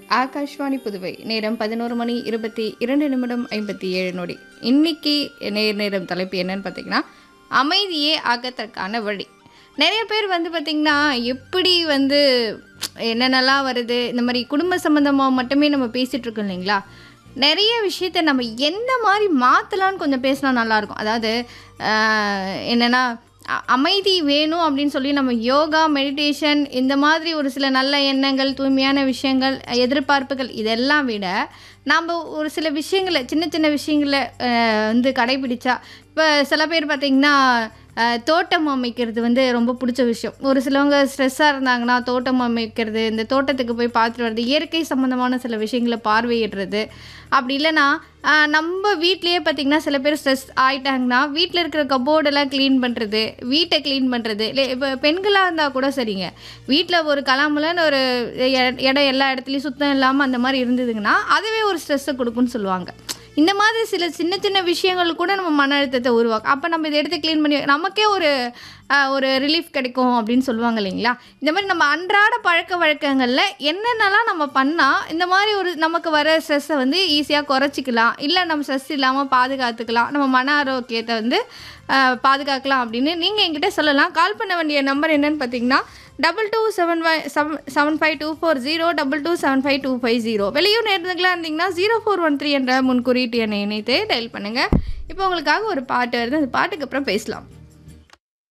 ஆகாஷ்வாணி புதுவை நேரம் பதினோரு மணி இருபத்தி இரண்டு நிமிடம் ஐம்பத்தி ஏழு நொடி இன்னைக்கு நேர் நேரம் தலைப்பு என்னன்னு பார்த்தீங்கன்னா அமைதியே ஆகத்திற்கான வழி நிறைய பேர் வந்து பார்த்திங்கன்னா எப்படி வந்து என்னென்னலாம் வருது இந்த மாதிரி குடும்ப சம்மந்தமாக மட்டுமே நம்ம பேசிகிட்டு இருக்கோம் இல்லைங்களா நிறைய விஷயத்த நம்ம எந்த மாதிரி மாற்றலான்னு கொஞ்சம் பேசினா நல்லாயிருக்கும் அதாவது ஆஹ், என்னன்னா அ- அமைதி வேணும் அப்படின்னு சொல்லி நம்ம யோகா மெடிடேஷன் இந்த மாதிரி ஒரு சில நல்ல எண்ணங்கள் தூய்மையான விஷயங்கள் எதிர்பார்ப்புகள் இதெல்லாம் விட நாம் ஒரு சில விஷயங்களை சின்ன சின்ன விஷயங்களை அஹ், வந்து கடைபிடிச்சா இப்போ சில பேர் பார்த்திங்கன்னா அஹ், தோட்டம் அமைக்கிறது வந்து ரொம்ப பிடிச்ச விஷயம் ஒரு சிலவங்க ஸ்ட்ரெஸ்ஸாக இருந்தாங்கன்னா தோட்டம் அமைக்கிறது இந்த தோட்டத்துக்கு போய் பார்த்துட்டு வர்றது இயற்கை சம்மந்தமான சில விஷயங்களை பார்வையிடுறது அப்படி இல்லைன்னா ஆஹ், நம்ம வீட்லேயே பார்த்திங்கன்னா சில பேர் ஸ்ட்ரெஸ் ஆயிட்டாங்கன்னா வீட்டில் இருக்கிற கபோர்டெல்லாம் க்ளீன் பண்ணுறது வீட்டை க்ளீன் பண்ணுறது இல்லை இப்போ பெண்களாக இருந்தால் கூட சரிங்க வீட்டில் ஒரு கலாமுலன்னு ஒரு இட- இடம் எல்லா இடத்துலையும் சுத்தம் இல்லாமல் அந்த மாதிரி இருந்ததுங்கன்னா அதுவே ஒரு ஸ்ட்ரெஸ்ஸை கொடுக்குன்னு சொல்லுவாங்க இந்த மாதிரி சில சின்ன சின்ன விஷயங்கள் கூட நம்ம மன அழுத்தத்தை உருவாக்கும் அப்போ நம்ம இதை எடுத்து க்ளீன் பண்ணி நமக்கே ஒரு ஆஹ், ஒரு ரிலீஃப் கிடைக்கும் அப்படின்னு சொல்லுவாங்க இல்லைங்களா இந்த மாதிரி நம்ம அன்றாட பழக்க வழக்கங்களில் என்னென்னலாம் நம்ம பண்ணால் இந்த மாதிரி ஒரு நமக்கு வர ஸ்ட்ரெஸ்ஸை வந்து ஈஸியாக குறைச்சிக்கலாம் இல்லை நம்ம ஸ்ட்ரெஸ் இல்லாமல் பாதுகாத்துக்கலாம் நம்ம மன ஆரோக்கியத்தை வந்து ஆஹ், பாதுகாக்கலாம் அப்படின்னு நீங்கள் என்கிட்ட சொல்லலாம் கால் பண்ண வேண்டிய நம்பர் என்னன்னு பார்த்தீங்கன்னா double two seven five seven seven five two four zero double two seven five two five zero வெளியூர் நேரத்துக்குலாம் இருந்தீங்கன்னா ஜீரோ ஃபோர் ஒன் த்ரீ என்ற முன்குறியீட்டு எண்ணை இணைத்து டயல் பண்ணுங்கள் இப்போ உங்களுக்காக ஒரு பாட்டு வருது அந்த பாட்டுக்கு அப்புறம் பேசலாம்